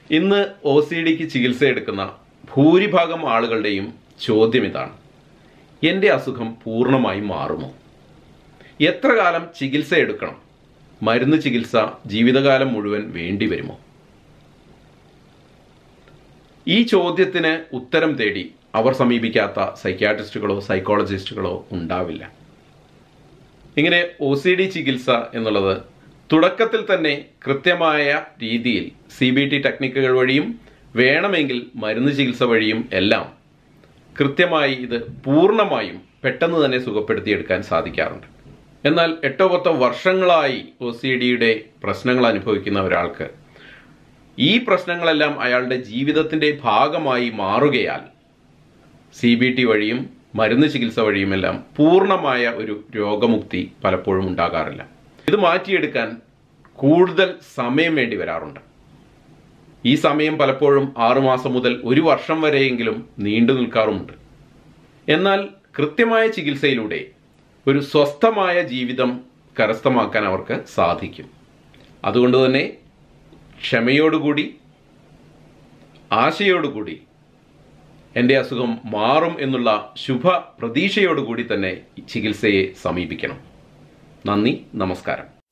ഇന്ന് O C ഡിക്ക് ചികിത്സ എടുക്കുന്ന ഭൂരിഭാഗം ആളുകളുടെയും ചോദ്യം ഇതാണ് എൻ്റെ അസുഖം പൂർണ്ണമായും മാറുമോ എത്ര കാലം ചികിത്സ എടുക്കണം മരുന്ന് ചികിത്സ ജീവിതകാലം മുഴുവൻ വേണ്ടി വരുമോ ഈ ചോദ്യത്തിന് ഉത്തരം തേടി അവർ സമീപിക്കാത്ത സൈക്യാട്രിസ്റ്റുകളോ സൈക്കോളജിസ്റ്റുകളോ ഉണ്ടാവില്ല ഇങ്ങനെ ഒ സി ഡി ചികിത്സ എന്നുള്ളത് തുടക്കത്തിൽ തന്നെ കൃത്യമായ രീതിയിൽ സി ബി ടി ടെക്നിക്കുകൾ വഴിയും വേണമെങ്കിൽ മരുന്ന് ചികിത്സ വഴിയും എല്ലാം കൃത്യമായി ഇത് പൂർണ്ണമായും പെട്ടെന്ന് തന്നെ സുഖപ്പെടുത്തിയെടുക്കാൻ സാധിക്കാറുണ്ട് എന്നാൽ എട്ടോ പത്തോ വർഷങ്ങളായി ഒ സി ഡിയുടെ പ്രശ്നങ്ങൾ അനുഭവിക്കുന്ന ഒരാൾക്ക് ഈ പ്രശ്നങ്ങളെല്ലാം അയാളുടെ ജീവിതത്തിന്റെ ഭാഗമായി മാറുകയാൽ സി ബി ടി വഴിയും മരുന്ന് ചികിത്സ വഴിയുമെല്ലാം പൂർണ്ണമായ ഒരു രോഗമുക്തി പലപ്പോഴും ഉണ്ടാകാറില്ല ഇത് മാറ്റിയെടുക്കാൻ കൂടുതൽ സമയം വേണ്ടി വരാറുണ്ട് ഈ സമയം പലപ്പോഴും ആറുമാസം മുതൽ ഒരു വർഷം വരെയെങ്കിലും നീണ്ടു നിൽക്കാറുമുണ്ട് എന്നാൽ കൃത്യമായ ചികിത്സയിലൂടെ ഒരു സ്വസ്ഥമായ ജീവിതം കരസ്ഥമാക്കാൻ അവർക്ക് സാധിക്കും അതുകൊണ്ട് തന്നെ ക്ഷമയോടുകൂടി ആശയോടുകൂടി എൻ്റെ അസുഖം മാറും എന്നുള്ള ശുഭ പ്രതീക്ഷയോടുകൂടി തന്നെ ചികിത്സയെ സമീപിക്കണം നന്ദി നമസ്കാരം